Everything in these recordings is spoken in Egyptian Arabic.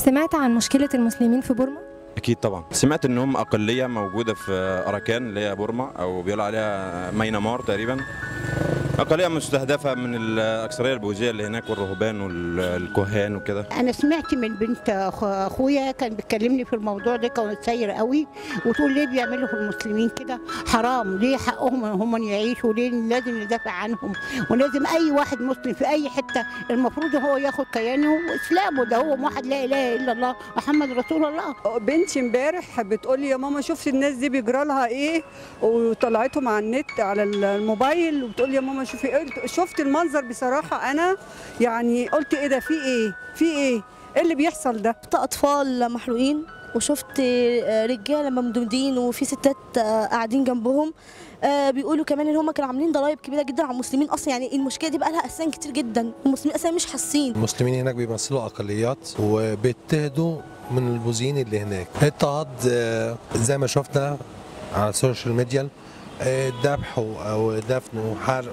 سمعت عن مشكلة المسلمين في بورما؟ اكيد طبعا سمعت ان هم اقليه موجوده في اراكان اللي هي بورما او بيقولوا عليها مينمار تقريبا اقليه مستهدفه من الاكثريه البوذيه اللي هناك والرهبان والكهان وكده انا سمعت من بنت أخ- اخويا كان بيكلمني في الموضوع ده كانت سايره قوي وتقول ليه بيعملوا في المسلمين كده حرام ليه حقهم ان هم يعيشوا ليه لازم ندافع عنهم ولازم اي واحد مسلم في اي حته المفروض هو ياخد كيانه واسلامه ده هو واحد لا اله الا الله محمد رسول الله بنتي امبارح بتقول لي يا ماما شفت الناس دي بيجرى لها ايه وطلعتهم على النت على الموبايل وبتقول لي يا ماما شوفي إيه؟ شفت المنظر بصراحه انا يعني قلت ايه ده في ايه في ايه ايه اللي بيحصل ده شفت اطفال محروقين وشفت رجاله ممدودين وفي ستات قاعدين جنبهم آه، بيقولوا كمان ان هم كانوا عاملين ضرائب كبيره جدا على المسلمين اصلا يعني المشكله دي بقى لها اساسا كتير جدا المسلمين اساسا مش حاسين المسلمين هناك بيمثلوا اقليات وبيضطهدوا من البوذيين اللي هناك اضطهاد آه، زي ما شفنا على السوشيال ميديا آه، ذبح او دفن وحرق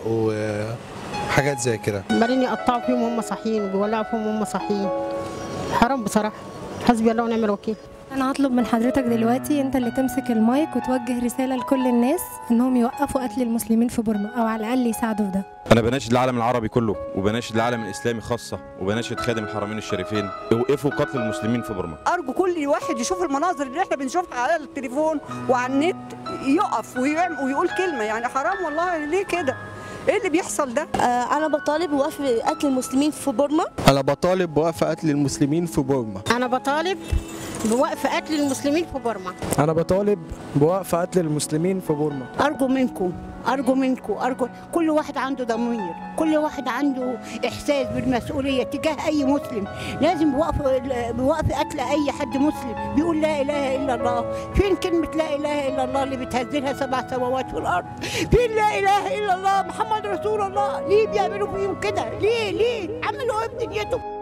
وحاجات زي كده عمالين يقطعوا فيهم وهم صاحيين وبيولعوا فيهم وهم صاحيين حرام بصراحه حسبي الله ونعم الوكيل أنا هطلب من حضرتك دلوقتي أنت اللي تمسك المايك وتوجه رسالة لكل الناس إنهم يوقفوا قتل المسلمين في بورما أو على الأقل يساعدوا في ده انا بناشد العالم العربي كله وبناشد العالم الاسلامي خاصه وبناشد خادم الحرمين الشريفين يوقفوا قتل المسلمين في بورما ارجو كل واحد يشوف المناظر اللي احنا بنشوفها على التليفون وعلى النت يقف ويعمل ويقول كلمه يعني حرام والله ليه كده ايه اللي بيحصل ده آه، انا بطالب بوقف قتل المسلمين في بورما أنا بطالب بوقف قتل المسلمين في بورما انا بطالب بوقف قتل المسلمين في بورما أنا بطالب بوقف قتل المسلمين في بورما ارجو منكم ارجو منكم ارجو كل واحد عنده ضمير كل واحد عنده احساس بالمسؤوليه تجاه اي مسلم لازم بوقف بوقف قتل اي حد مسلم بيقول لا اله الا الله فين كلمه لا اله الا الله اللي بتهزلها سبع سماوات في الارض فين لا اله الا الله محمد رسول الله ليه بيعملوا فيهم كده ليه ليه عملوا ايه في دنيتهم